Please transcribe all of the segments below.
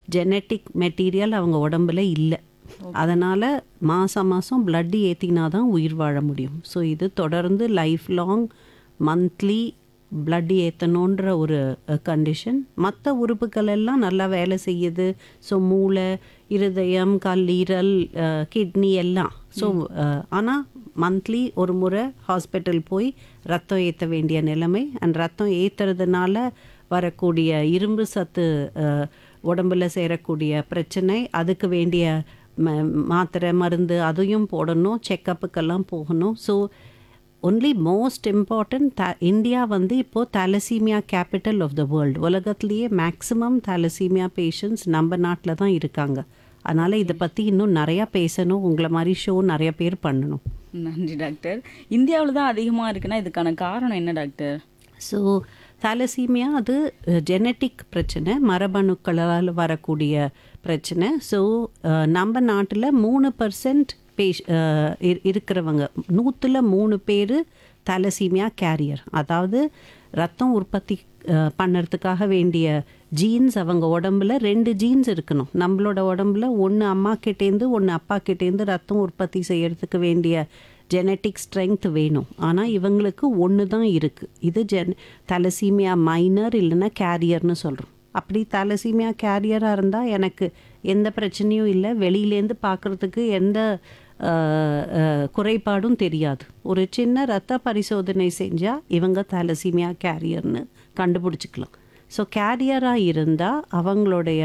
genetic material அவங்க உடம்புல இல்லை அதனால் மாதம் மாதம் blood ஏற்றினா தான் உயிர் வாழ முடியும் ஸோ இது தொடர்ந்து லைஃப் லாங் மந்த்லி blood ஏற்றணுன்ற ஒரு கண்டிஷன் மற்ற உறுப்புகள் எல்லாம் நல்லா வேலை செய்யுது ஸோ மூளை இருதயம் கல்லீரல் கிட்னி எல்லாம் ஸோ ஆனால் மந்த்லி ஒரு முறை ஹாஸ்பிட்டல் போய் ரத்தம் ஏற்ற வேண்டிய நிலைமை அண்ட் ரத்தம் ஏற்றுறதுனால வரக்கூடிய இரும்பு சத்து அஹ், உடம்புல சேரக்கூடிய பிரச்சனை அதுக்கு வேண்டிய ம மாத்திரை மருந்து அதையும் போடணும் செக்கப்புக்கெல்லாம் போகணும் so only most important the India வந்து இப்போது thalassemia capital of the world உலகத்துலேயே மேக்ஸிமம் தலசீமியா பேஷண்ட்ஸ் நம்ம நாட்டில் தான் இருக்காங்க அதனால் இதை பற்றி இன்னும் நிறையா பேசணும் உங்களை மாதிரி ஷோ நிறைய பேர் பண்ணணும் நன்றி டாக்டர் இந்தியாவில் தான் அதிகமாக இருக்குன்னா இதுக்கான காரணம் என்ன டாக்டர் ஸோ தலசீமியா அது ஜெனட்டிக் பிரச்சனை மரபணுக்களால் வரக்கூடிய பிரச்சனை ஸோ நம்ம நாட்டில் மூணு பர்சன்ட் பேஷ் இருக்கிறவங்க நூற்றில் மூணு பேர் தலசீமியா கேரியர் அதாவது ரத்தம் உற்பத்தி அஹ், பண்ணறதுக்காக வேண்டிய ஜீன்ஸ் அவங்க உடம்புல ரெண்டு ஜீன்ஸ் இருக்கணும் நம்மளோட உடம்புல ஒன்று அம்மா கிட்டேருந்து ஒன்று அப்பா கிட்டேருந்து ரத்தம் உற்பத்தி செய்யறதுக்கு வேண்டிய ஜெனட்டிக் ஸ்ட்ரென்த் வேணும் ஆனால் இவங்களுக்கு ஒன்று தான் இருக்குது இது ஜென் தலசீமியா மைனர் இல்லைன்னா கேரியர்னு சொல்கிறோம் அப்படி தலசீமியா கேரியராக இருந்தால் எனக்கு எந்த பிரச்சனையும் இல்லை வெளியிலேருந்து பார்க்குறதுக்கு எந்த அஹ், அஹ், குறைபாடும் தெரியாது ஒரு சின்ன ரத்த பரிசோதனை செஞ்சால் இவங்க தலசீமியா கேரியர்னு கண்டுபிடிச்சிக்கலாம் ஸோ கேரியராக இருந்தால் அவங்களுடைய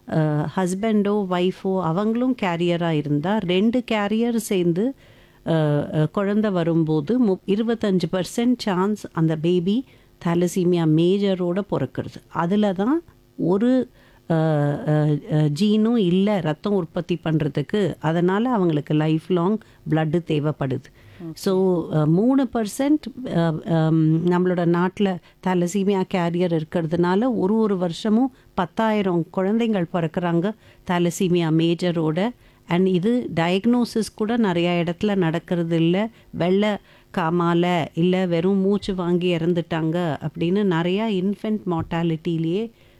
ஹஸ்பண்டோ ஒய்ஃபோ அவங்களும் கேரியராக இருந்தால் ரெண்டு கேரியர் சேர்ந்து அஹ், அஹ், குழந்தை வரும்போது மு இருபத்தஞ்சு பர்சன்ட் சான்ஸ் அந்த பேபி தலசீமியா மேஜரோட பிறக்கிறது அதில் தான் ஒரு அஹ், அஹ், அஹ், ஜீனும் இல்லை ரத்தம் உற்பத்தி பண்ணுறதுக்கு அதனால் அவங்களுக்கு லைஃப் லாங் பிளட்டு தேவைப்படுது ஸோ மூணு பர்சன்ட் நம்மளோட நாட்டில் தலசீமியா கேரியர் இருக்கிறதுனால ஒரு ஒரு வருஷமும் பத்தாயிரம் குழந்தைங்கள் பிறக்கிறாங்க தலசீமியா மேஜரோட அண்ட் இது டயக்னோசிஸ் கூட நிறையா இடத்துல நடக்கிறது இல்லை வெள்ளை காமால இல்லை வெறும் மூச்சு வாங்கி இறந்துட்டாங்க அப்படின்னு நிறையா இன்ஃபென்ட் மார்ட்டாலிட்டிலேயே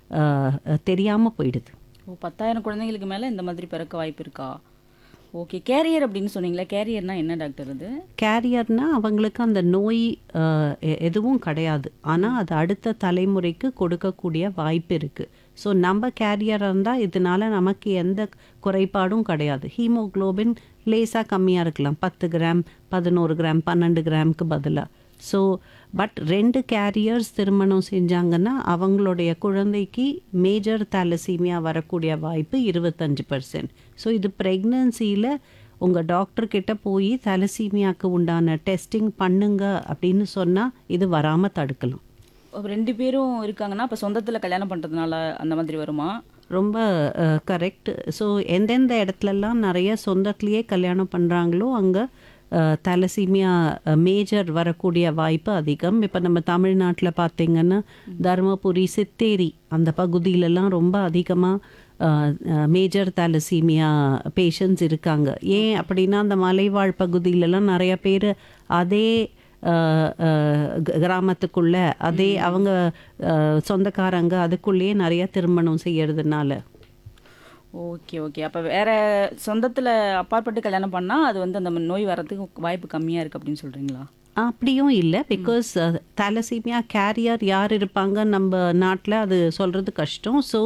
தெரியாமல் போயிடுது ஓ பத்தாயிரம் குழந்தைங்களுக்கு மேலே இந்த மாதிரி பிறக்க வாய்ப்பு இருக்கா ஓகே கேரியர் அப்படின்னு சொன்னீங்களா கேரியர்னா என்ன டாக்டர் அது கேரியர்னா அவங்களுக்கு அந்த நோய் அஹ், எ- எதுவும் கிடையாது ஆனால் அது அடுத்த தலைமுறைக்கு கொடுக்கக்கூடிய வாய்ப்பு இருக்குது ஸோ நம்ம கேரியராக இருந்தால் இதனால நமக்கு எந்த குறைபாடும் கிடையாது ஹீமோகுளோபின் லேசாக கம்மியாக இருக்கலாம் பத்து கிராம் பதினோரு கிராம் பன்னெண்டு கிராமுக்கு பதிலாக ஸோ பட் ரெண்டு கேரியர்ஸ் திருமணம் செஞ்சாங்கன்னா அவங்களுடைய குழந்தைக்கு மேஜர் தலசீமியா வரக்கூடிய வாய்ப்பு இருபத்தஞ்சு பர்சன்ட் ஸோ இது ப்ரெக்னன்சியில் உங்கள் டாக்டர் கிட்ட போய் தலசீமியாவுக்கு உண்டான டெஸ்டிங் பண்ணுங்க அப்படின்னு சொன்னால் இது வராமல் தடுக்கலாம் அப்ப ரெண்டு பேரும் இருக்காங்கன்னா அப்போ சொந்தத்தில் கல்யாணம் பண்ணுறதுனால அந்த மாதிரி வருமா ரொம்ப கரெக்ட் ஸோ எந்தெந்த இடத்துலலாம் நிறைய சொந்தத்துலேயே கல்யாணம் பண்ணுறாங்களோ அங்கே தலசீமியா மேஜர் வரக்கூடிய வாய்ப்பு அதிகம் இப்போ நம்ம தமிழ்நாட்டில் பார்த்தீங்கன்னா தருமபுரி சித்தேரி அந்த பகுதியிலலாம் ரொம்ப அதிகமாக மேஜர் தலசீமியா பேஷண்ட்ஸ் இருக்காங்க ஏன் அப்படின்னா அந்த மலைவாழ் பகுதியிலலாம் நிறைய பேர் அதே அஹ், அஹ், க- கிராமத்துக்குள்ள அதே அவங்க அஹ், சொந்தக்காரங்க அதுக்குள்ளேயே நிறைய திருமணம் செய்யறதுனால ஓகே ஓகே அப்போ வேற சொந்தத்தில் அப்பாற்பட்டு கல்யாணம் பண்ணால் அது வந்து அந்த நோய் வர்றதுக்கு வாய்ப்பு கம்மியாக இருக்குது அப்படின்னு சொல்கிறீங்களா அப்படியும் இல்லை பிகாஸ் தலசீமியா கேரியர் யார் இருப்பாங்க நம்ம நாட்டில் அது சொல்கிறது கஷ்டம் ஸோ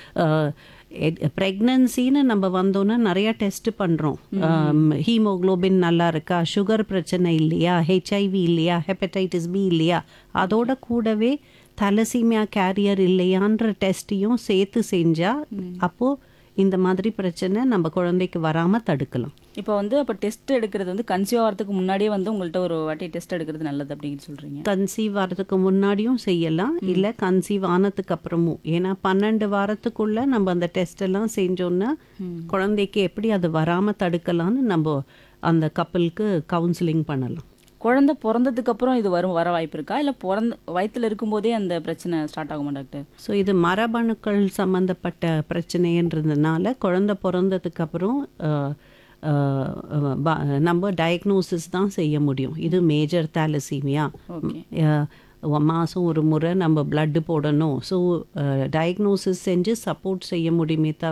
ப்ரெக்னன்சின்னு நம்ம வந்தோன்னா நிறையா டெஸ்ட் பண்ணுறோம் ஹீமோகுளோபின் நல்லா இருக்கா சுகர் பிரச்சனை இல்லையா ஹெச்ஐவி இல்லையா ஹெப்படைட்டிஸ் பி இல்லையா அதோட கூடவே தலசீமியா கேரியர் இல்லையான்ற டெஸ்ட்டையும் சேர்த்து செஞ்சால் அப்போது இந்த மாதிரி பிரச்சனை நம்ம குழந்தைக்கு வராமல் தடுக்கலாம் இப்போ வந்து அப்போ டெஸ்ட் எடுக்கிறது வந்து கன்சீவ் ஆகிறதுக்கு முன்னாடியே வந்து உங்கள்கிட்ட ஒரு வாட்டி டெஸ்ட் எடுக்கிறது நல்லது அப்படின்னு சொல்கிறீங்க கன்சீவ் ஆகிறதுக்கு முன்னாடியும் செய்யலாம் இல்லை கன்சீவ் ஆனதுக்கு அப்புறமும் ஏன்னா பன்னெண்டு வாரத்துக்குள்ள நம்ம அந்த டெஸ்ட் எல்லாம் செஞ்சோன்னா குழந்தைக்கு எப்படி அது வராமல் தடுக்கலாம்னு நம்ம அந்த கப்பலுக்கு கவுன்சிலிங் பண்ணலாம் குழந்தை பிறந்ததுக்கு அப்புறம் இது வரும் வர வாய்ப்பு இருக்கா இல்லை பிறந்த வயித்துல இருக்கும்போதே அந்த பிரச்சனை ஸ்டார்ட் ஆகுமா டாக்டர் ஸோ இது மரபணுக்கள் சம்மந்தப்பட்ட பிரச்சனைன்றதுனால குழந்தை பிறந்ததுக்கு அப்புறம் அஹ், அஹ், ப- நம்ம டயக்னோசிஸ் தான் செய்ய முடியும் இது மேஜர் தாலசீமியா ஓகே மாதம் ஒரு முறை நம்ம blood போடணும் ஸோ டயக்னோசிஸ் செஞ்சு சப்போர்ட் செய்ய முடியுமே தவிர